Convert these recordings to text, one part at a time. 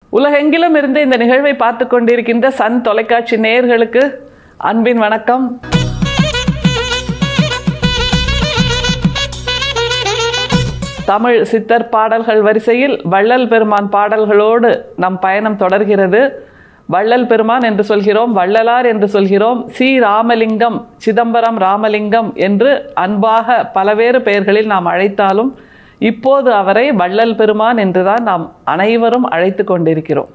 உலகெங்கிலும் இருந்து இந்த நிகழ்வை பார்த்து கொண்டிருக்கின்ற சன் தொலைக்காட்சி நேயர்களுக்கு அன்பின் வணக்கம் தமிழ் சித்தர் பாடல்கள் வரிசையில் வள்ளல் பெருமான் பாடல்களோடு நம் பயணம் தொடர்கிறது வள்ளல் பெருமான் என்று சொல்கிறோம் வள்ளலார் என்று சொல்கிறோம் சி ராமலிங்கம் சிதம்பரம் ராமலிங்கம் என்று அன்பாக பலவேறு பெயர்களில் நாம் அழைத்தாலும் இப்போது அவரை வள்ளல் பெருமான் என்றுதான் நாம் அனைவரும் அழைத்து கொண்டிருக்கிறோம்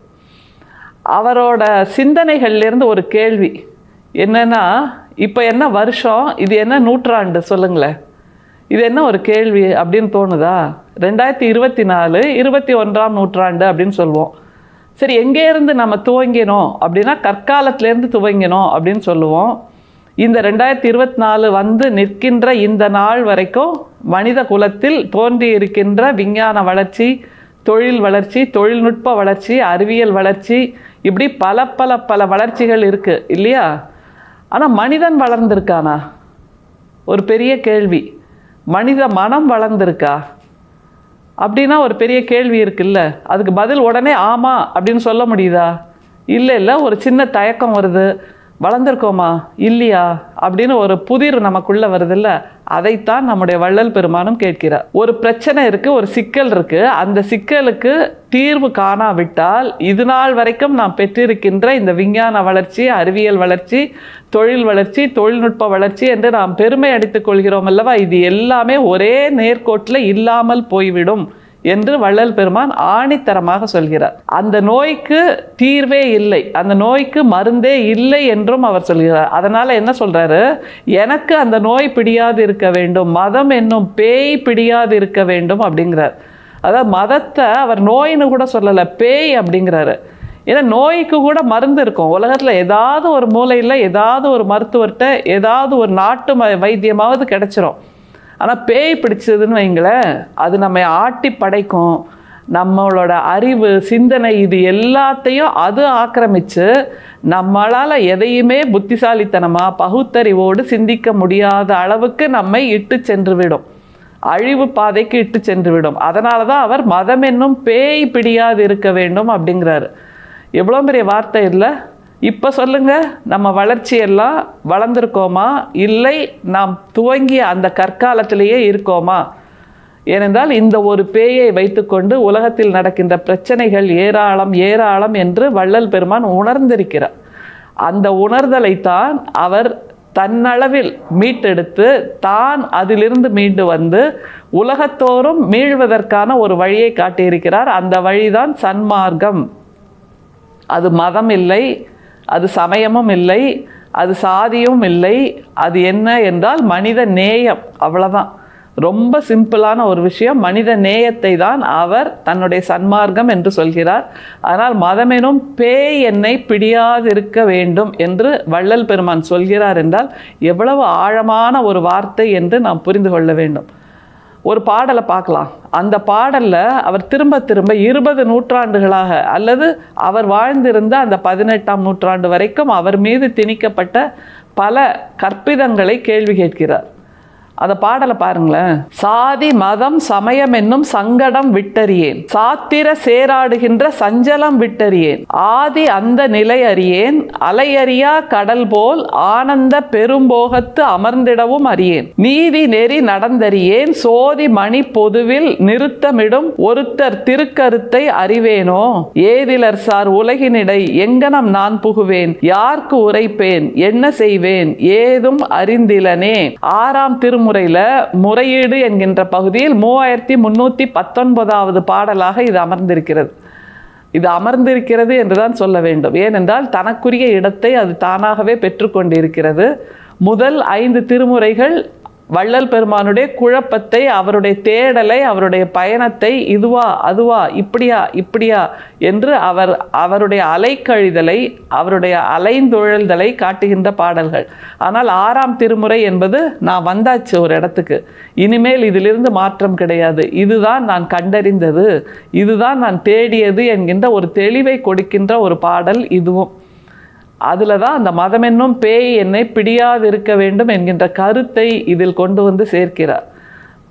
அவரோட சிந்தனைகள்லேருந்து ஒரு கேள்வி என்னன்னா இப்போ என்ன வருஷம் இது என்ன நூற்றாண்டு சொல்லுங்களேன் இது என்ன ஒரு கேள்வி அப்படின்னு தோணுதா ரெண்டாயிரத்தி இருபத்தி நாலு இருபத்தி ஒன்றாம் நூற்றாண்டு அப்படின்னு சொல்லுவோம் சரி எங்கேருந்து நம்ம துவங்கினோம் அப்படின்னா கற்காலத்திலேருந்து துவங்கினோம் அப்படின்னு சொல்லுவோம் இந்த ரெண்டாயிரத்தி இருபத்தி நாலு வந்து நிற்கின்ற இந்த நாள் வரைக்கும் மனித குலத்தில் தோன்றி இருக்கின்ற விஞ்ஞான வளர்ச்சி தொழில் வளர்ச்சி தொழில்நுட்ப வளர்ச்சி அறிவியல் வளர்ச்சி இப்படி பல பல பல வளர்ச்சிகள் இருக்குது இல்லையா ஆனால் மனிதன் வளர்ந்திருக்கானா ஒரு பெரிய கேள்வி மனித மனம் வளர்ந்துருக்கா அப்படின்னா ஒரு பெரிய கேள்வி இருக்குல்ல அதுக்கு பதில் உடனே ஆமாம் அப்படின்னு சொல்ல முடியுதா இல்லை இல்லை ஒரு சின்ன தயக்கம் வருது வளர்ந்துருக்கோமா இல்லையா அப்படின்னு ஒரு புதிர் நமக்குள்ள வருதுல்ல அதைத்தான் நம்முடைய வள்ளல் பெருமானும் கேட்கிறார் ஒரு பிரச்சனை இருக்கு ஒரு சிக்கல் இருக்கு அந்த சிக்கலுக்கு தீர்வு காணாவிட்டால் இது நாள் வரைக்கும் நாம் பெற்றிருக்கின்ற இந்த விஞ்ஞான வளர்ச்சி அறிவியல் வளர்ச்சி தொழில் வளர்ச்சி தொழில்நுட்ப வளர்ச்சி என்று நாம் பெருமை அடித்துக் கொள்கிறோம் அல்லவா இது எல்லாமே ஒரே நேர்கோட்டில் இல்லாமல் போய்விடும் என்று வள்ளல் பெருமான் ஆணித்தரமாக சொல்கிறார் அந்த நோய்க்கு தீர்வே இல்லை அந்த நோய்க்கு மருந்தே இல்லை என்றும் அவர் சொல்கிறார் அதனால என்ன சொல்றாரு எனக்கு அந்த நோய் பிடியாது இருக்க வேண்டும் மதம் என்னும் பேய் பிடியாது இருக்க வேண்டும் அப்படிங்கிறார் அதாவது மதத்தை அவர் நோயின்னு கூட சொல்லலை பேய் அப்படிங்கிறாரு ஏன்னா நோய்க்கு கூட மருந்து இருக்கும் உலகத்தில் ஏதாவது ஒரு மூலையில் ஏதாவது ஒரு மருத்துவர்கிட்ட ஏதாவது ஒரு நாட்டு ம வைத்தியமாவது கிடைச்சிரும் ஆனால் பேய் பிடிச்சதுன்னு வைங்களேன் அது நம்ம ஆட்டி படைக்கும் நம்மளோட அறிவு சிந்தனை இது எல்லாத்தையும் அது ஆக்கிரமித்து நம்மளால் எதையுமே புத்திசாலித்தனமாக பகுத்தறிவோடு சிந்திக்க முடியாத அளவுக்கு நம்மை இட்டு சென்று விடும் அழிவு பாதைக்கு இட்டு சென்று விடும் அதனால தான் அவர் மதம் என்னும் பேய் பிடியாது இருக்க வேண்டும் அப்படிங்கிறாரு எவ்வளோ பெரிய வார்த்தை இல்லை இப்போ சொல்லுங்க நம்ம வளர்ச்சியெல்லாம் வளர்ந்துருக்கோமா இல்லை நாம் துவங்கிய அந்த கற்காலத்திலேயே இருக்கோமா ஏனென்றால் இந்த ஒரு பேயை வைத்துக்கொண்டு உலகத்தில் நடக்கின்ற பிரச்சனைகள் ஏராளம் ஏராளம் என்று வள்ளல் பெருமான் உணர்ந்திருக்கிறார் அந்த உணர்தலைத்தான் அவர் தன்னளவில் மீட்டெடுத்து தான் அதிலிருந்து மீண்டு வந்து உலகத்தோறும் மீழ்வதற்கான ஒரு வழியை காட்டியிருக்கிறார் அந்த வழிதான் சன்மார்க்கம் அது மதம் இல்லை அது சமயமும் இல்லை அது சாதியும் இல்லை அது என்ன என்றால் மனித நேயம் அவ்வளோதான் ரொம்ப சிம்பிளான ஒரு விஷயம் மனித நேயத்தை தான் அவர் தன்னுடைய சன்மார்க்கம் என்று சொல்கிறார் அதனால் மதமெனும் பேய் என்னை பிடியாதிருக்க வேண்டும் என்று வள்ளல் பெருமான் சொல்கிறார் என்றால் எவ்வளவு ஆழமான ஒரு வார்த்தை என்று நாம் புரிந்து கொள்ள வேண்டும் ஒரு பாடலை பார்க்கலாம் அந்த பாடலில் அவர் திரும்ப திரும்ப இருபது நூற்றாண்டுகளாக அல்லது அவர் வாழ்ந்திருந்த அந்த பதினெட்டாம் நூற்றாண்டு வரைக்கும் அவர் மீது திணிக்கப்பட்ட பல கற்பிதங்களை கேள்வி கேட்கிறார் அந்த பாடலை பாருங்களேன் சாதி மதம் சமயம் என்னும் சங்கடம் விட்டறியேன் சாத்திர சேராடுகின்ற சஞ்சலம் விட்டறியேன் ஆதி அந்த நிலை அறியேன் அலையறியா கடல் போல் ஆனந்த பெரும்போகத்து அமர்ந்திடவும் அறியேன் நீதி நெறி நடந்தறியேன் சோதி மணி பொதுவில் நிறுத்தமிடும் ஒருத்தர் திருக்கருத்தை அறிவேனோ ஏதிலர் சார் உலகினிடை எங்கனம் நான் புகுவேன் யார்க்கு உரைப்பேன் என்ன செய்வேன் ஏதும் அறிந்திலனே ஆறாம் திரு திருமுறையில் முறையீடு என்கின்ற பகுதியில் மூவாயிரத்தி முன்னூற்றி பத்தொன்பதாவது பாடலாக இது அமர்ந்திருக்கிறது இது அமர்ந்திருக்கிறது என்றுதான் சொல்ல வேண்டும் ஏனென்றால் தனக்குரிய இடத்தை அது தானாகவே பெற்றுக்கொண்டிருக்கிறது முதல் ஐந்து திருமுறைகள் வள்ளல் பெருமானுடைய குழப்பத்தை அவருடைய தேடலை அவருடைய பயணத்தை இதுவா அதுவா இப்படியா இப்படியா என்று அவர் அவருடைய அலைக்கழிதலை அவருடைய அலைந்துழல்தலை காட்டுகின்ற பாடல்கள் ஆனால் ஆறாம் திருமுறை என்பது நான் வந்தாச்சு ஒரு இடத்துக்கு இனிமேல் இதிலிருந்து மாற்றம் கிடையாது இதுதான் நான் கண்டறிந்தது இதுதான் நான் தேடியது என்கின்ற ஒரு தெளிவை கொடுக்கின்ற ஒரு பாடல் இதுவும் அதில் தான் அந்த மதம் என்னும் பேய் என்னை பிடியாது இருக்க வேண்டும் என்கின்ற கருத்தை இதில் கொண்டு வந்து சேர்க்கிறார்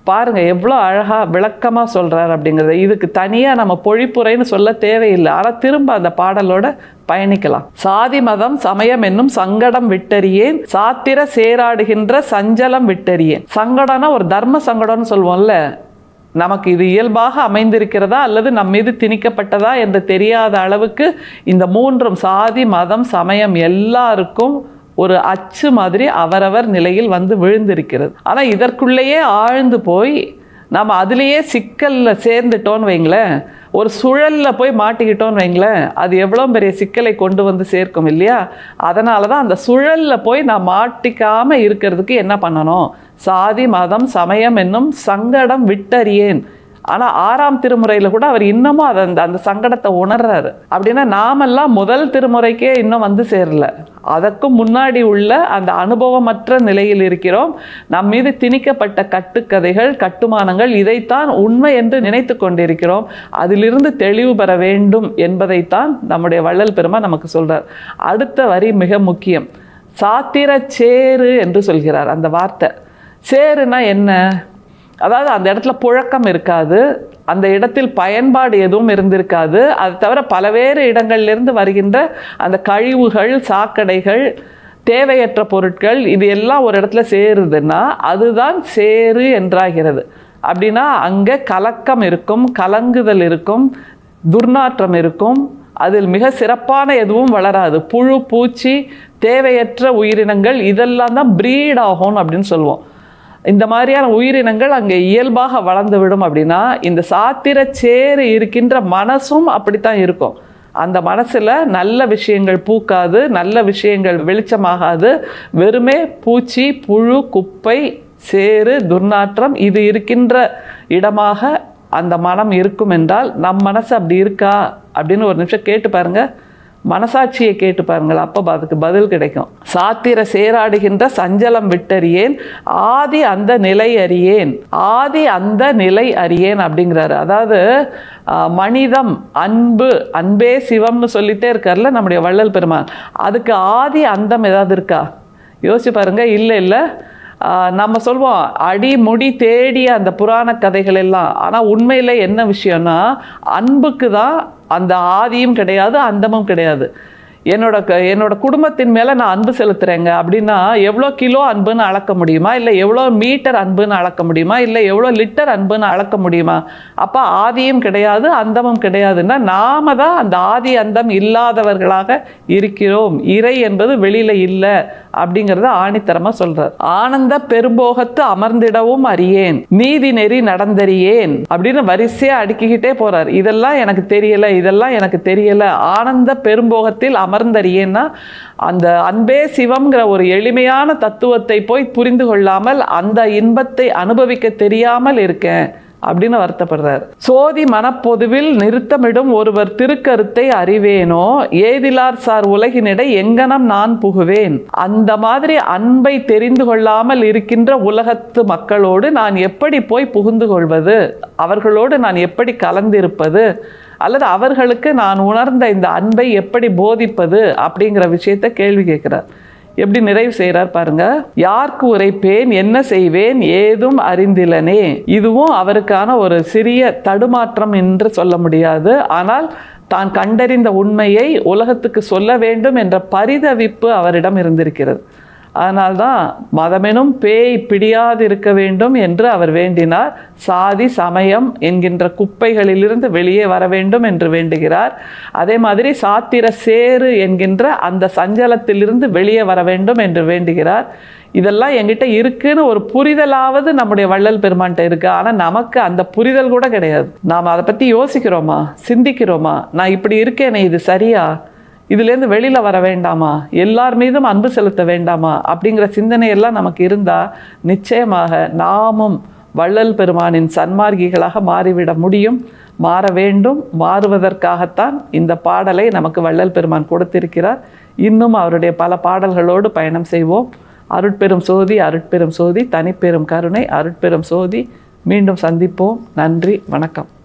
பாருங்க எவ்வளோ அழகா விளக்கமா சொல்றார் அப்படிங்கிறத இதுக்கு தனியா நம்ம பொழிப்புரைன்னு சொல்ல தேவையில்லை ஆனா திரும்ப அந்த பாடலோட பயணிக்கலாம் சாதி மதம் சமயம் என்னும் சங்கடம் விட்டறியேன் சாத்திர சேராடுகின்ற சஞ்சலம் விட்டறியேன் சங்கடம்னா ஒரு தர்ம சங்கடம்னு சொல்லுவோம்ல நமக்கு இது இயல்பாக அமைந்திருக்கிறதா அல்லது நம் மீது திணிக்கப்பட்டதா என்று தெரியாத அளவுக்கு இந்த மூன்றும் சாதி மதம் சமயம் எல்லாருக்கும் ஒரு அச்சு மாதிரி அவரவர் நிலையில் வந்து விழுந்திருக்கிறது ஆனால் இதற்குள்ளேயே ஆழ்ந்து போய் நாம் அதுலேயே சிக்கலில் சேர்ந்துட்டோன்னு வைங்களேன் ஒரு சுழலில் போய் மாட்டிக்கிட்டோன்னு வைங்களேன் அது எவ்வளோ பெரிய சிக்கலை கொண்டு வந்து சேர்க்கும் இல்லையா அதனால தான் அந்த சுழலில் போய் நான் மாட்டிக்காமல் இருக்கிறதுக்கு என்ன பண்ணணும் சாதி மதம் சமயம் என்னும் சங்கடம் விட்டறியேன் ஆனால் ஆறாம் திருமுறையில் கூட அவர் இன்னமும் அதை அந்த அந்த சங்கடத்தை உணர்றாரு அப்படின்னா நாமெல்லாம் முதல் திருமுறைக்கே இன்னும் வந்து சேரல அதற்கும் முன்னாடி உள்ள அந்த அனுபவமற்ற நிலையில் இருக்கிறோம் நம் மீது திணிக்கப்பட்ட கட்டுக்கதைகள் கட்டுமானங்கள் இதைத்தான் உண்மை என்று நினைத்து கொண்டிருக்கிறோம் அதிலிருந்து தெளிவு பெற வேண்டும் என்பதைத்தான் நம்முடைய வள்ளல் பெருமா நமக்கு சொல்றார் அடுத்த வரி மிக முக்கியம் சாத்திரச் சேரு என்று சொல்கிறார் அந்த வார்த்தை சேருனா என்ன அதாவது அந்த இடத்துல புழக்கம் இருக்காது அந்த இடத்தில் பயன்பாடு எதுவும் இருந்திருக்காது அது தவிர பலவேறு இடங்கள்லேருந்து வருகின்ற அந்த கழிவுகள் சாக்கடைகள் தேவையற்ற பொருட்கள் இது எல்லாம் ஒரு இடத்துல சேருதுன்னா அதுதான் சேரு என்றாகிறது அப்படின்னா அங்கே கலக்கம் இருக்கும் கலங்குதல் இருக்கும் துர்நாற்றம் இருக்கும் அதில் மிக சிறப்பான எதுவும் வளராது புழு பூச்சி தேவையற்ற உயிரினங்கள் இதெல்லாம் தான் ப்ரீட் ஆகும் அப்படின்னு சொல்லுவோம் இந்த மாதிரியான உயிரினங்கள் அங்கே இயல்பாக வளர்ந்து விடும் அப்படின்னா இந்த சாத்திர சேறு இருக்கின்ற மனசும் அப்படித்தான் இருக்கும் அந்த மனசில் நல்ல விஷயங்கள் பூக்காது நல்ல விஷயங்கள் வெளிச்சமாகாது வெறுமே பூச்சி புழு குப்பை சேறு துர்நாற்றம் இது இருக்கின்ற இடமாக அந்த மனம் இருக்கும் என்றால் நம் மனசு அப்படி இருக்கா அப்படின்னு ஒரு நிமிஷம் கேட்டு பாருங்க மனசாட்சியை கேட்டு பாருங்கள் அப்போ அதுக்கு பதில் கிடைக்கும் சாத்திர சேராடுகின்ற சஞ்சலம் விட்டறியேன் ஆதி அந்த நிலை அறியேன் ஆதி அந்த நிலை அறியேன் அப்படிங்கிறாரு அதாவது ஆஹ், மனிதம் அன்பு அன்பே சிவம்னு சொல்லிட்டே இருக்கார்ல நம்முடைய வள்ளல் பெருமான் அதுக்கு ஆதி அந்தம் ஏதாவது இருக்கா யோசிச்சு பாருங்க இல்லை இல்லை ஆஹ் நம்ம சொல்வோம் அடி முடி தேடிய அந்த புராண கதைகள் எல்லாம் ஆனால் உண்மையில் என்ன விஷயம்னா அன்புக்கு தான் அந்த ஆதியும் கிடையாது அந்தமும் கிடையாது என்னோட க என்னோட குடும்பத்தின் மேலே நான் அன்பு செலுத்துறேங்க அப்படின்னா எவ்வளோ கிலோ அன்புன்னு அளக்க முடியுமா இல்லை எவ்வளோ மீட்டர் அன்புன்னு அளக்க முடியுமா இல்லை எவ்வளோ லிட்டர் அன்புன்னு அளக்க முடியுமா அப்போ ஆதியும் கிடையாது அந்தமும் கிடையாதுன்னா நாம தான் அந்த ஆதி அந்தம் இல்லாதவர்களாக இருக்கிறோம் இறை என்பது வெளியில இல்லை அப்படிங்கிறத ஆணித்தரமா சொல்றார் ஆனந்த பெரும்போகத்து அமர்ந்திடவும் அறியேன் நீதி நெறி நடந்தறியேன் அப்படின்னு வரிசையா அடுக்கிக்கிட்டே போறார் இதெல்லாம் எனக்கு தெரியல இதெல்லாம் எனக்கு தெரியல ஆனந்த பெரும்போகத்தில் அமர்ந்தறியேன்னா அந்த அன்பே சிவம்ங்கிற ஒரு எளிமையான தத்துவத்தை போய் புரிந்து கொள்ளாமல் அந்த இன்பத்தை அனுபவிக்க தெரியாமல் இருக்கேன் அப்படின்னு வருத்தப்படுறார் சோதி மனப்பொதுவில் நிறுத்தமிடும் ஒருவர் திருக்கருத்தை அறிவேனோ ஏதிலார் சார் உலகினிடை எங்கனம் நான் புகுவேன் அந்த மாதிரி அன்பை தெரிந்து கொள்ளாமல் இருக்கின்ற உலகத்து மக்களோடு நான் எப்படி போய் புகுந்து கொள்வது அவர்களோடு நான் எப்படி கலந்திருப்பது அல்லது அவர்களுக்கு நான் உணர்ந்த இந்த அன்பை எப்படி போதிப்பது அப்படிங்கிற விஷயத்தை கேள்வி கேட்கிறார் எப்படி நிறைவு செய்கிறார் பாருங்க யாருக்கு உரைப்பேன் என்ன செய்வேன் ஏதும் அறிந்திலனே இதுவும் அவருக்கான ஒரு சிறிய தடுமாற்றம் என்று சொல்ல முடியாது ஆனால் தான் கண்டறிந்த உண்மையை உலகத்துக்கு சொல்ல வேண்டும் என்ற பரிதவிப்பு அவரிடம் இருந்திருக்கிறது அதனால்தான் மதமெனும் பேய் பிடியாதிருக்க வேண்டும் என்று அவர் வேண்டினார் சாதி சமயம் என்கின்ற குப்பைகளிலிருந்து வெளியே வர வேண்டும் என்று வேண்டுகிறார் அதே மாதிரி சாத்திர சேரு என்கின்ற அந்த சஞ்சலத்திலிருந்து வெளியே வர வேண்டும் என்று வேண்டுகிறார் இதெல்லாம் என்கிட்ட இருக்குன்னு ஒரு புரிதலாவது நம்முடைய வள்ளல் பெருமான்கிட்ட இருக்கு ஆனால் நமக்கு அந்த புரிதல் கூட கிடையாது நாம் அதை பற்றி யோசிக்கிறோமா சிந்திக்கிறோமா நான் இப்படி இருக்கேனே இது சரியா இதுலேருந்து வெளியில் வர வேண்டாமா எல்லார் மீதும் அன்பு செலுத்த வேண்டாமா அப்படிங்கிற சிந்தனையெல்லாம் நமக்கு இருந்தால் நிச்சயமாக நாமும் வள்ளல் பெருமானின் சன்மார்கிகளாக மாறிவிட முடியும் மாற வேண்டும் மாறுவதற்காகத்தான் இந்த பாடலை நமக்கு வள்ளல் பெருமான் கொடுத்திருக்கிறார் இன்னும் அவருடைய பல பாடல்களோடு பயணம் செய்வோம் அருட்பெரும் சோதி அருட்பெரும் சோதி தனிப்பெரும் கருணை அருட்பெரும் சோதி மீண்டும் சந்திப்போம் நன்றி வணக்கம்